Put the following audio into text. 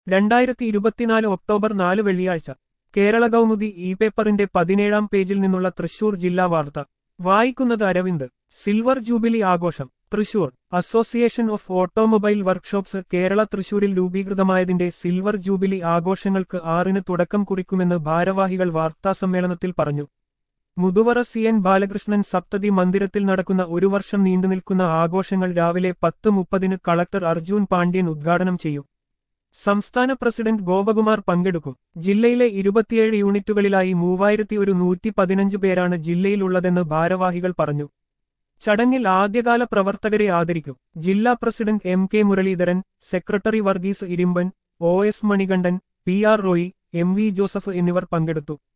രണ്ടായിരത്തി ഇരുപത്തിനാല് ഒക്ടോബർ നാല് വെള്ളിയാഴ്ച കേരള കൗമുദി ഇ പേപ്പറിന്റെ പതിനേഴാം പേജിൽ നിന്നുള്ള തൃശൂർ ജില്ലാ വാർത്ത വായിക്കുന്നത് അരവിന്ദ് സിൽവർ ജൂബിലി ആഘോഷം Thrissur association of automobile workshops Kerala തൃശൂരിൽ രൂപീകൃതമായതിന്റെ സിൽവർ ജൂബിലി ആഘോഷങ്ങൾക്ക് ആറിന് തുടക്കം കുറിക്കുമെന്ന് ഭാരവാഹികൾ വാർത്താസമ്മേളനത്തിൽ പറഞ്ഞു മുതുവറ സി എൻ ബാലകൃഷ്ണൻ സപ്തതി മന്ദിരത്തിൽ നടക്കുന്ന ഒരു വർഷം നീണ്ടുനിൽക്കുന്ന ആഘോഷങ്ങൾ രാവിലെ പത്ത് മുപ്പതിന് കളക്ടർ അർജുൻ പാണ്ഡ്യൻ ഉദ്ഘാടനം ചെയ്യും സംസ്ഥാന പ്രസിഡന്റ് ഗോപകുമാർ പങ്കെടുക്കും ജില്ലയിലെ ഇരുപത്തിയേഴ് യൂണിറ്റുകളിലായി മൂവായിരത്തി ഒരു നൂറ്റി പതിനഞ്ച് പേരാണ് ജില്ലയിലുള്ളതെന്ന് ഭാരവാഹികൾ പറഞ്ഞു ചടങ്ങിൽ ആദ്യകാല പ്രവർത്തകരെ ആദരിക്കും ജില്ലാ president M K Muraleedharan secretary Varghese Irimban O S Manikandan P R Roy M V Joseph എന്നിവർ പങ്കെടുത്തു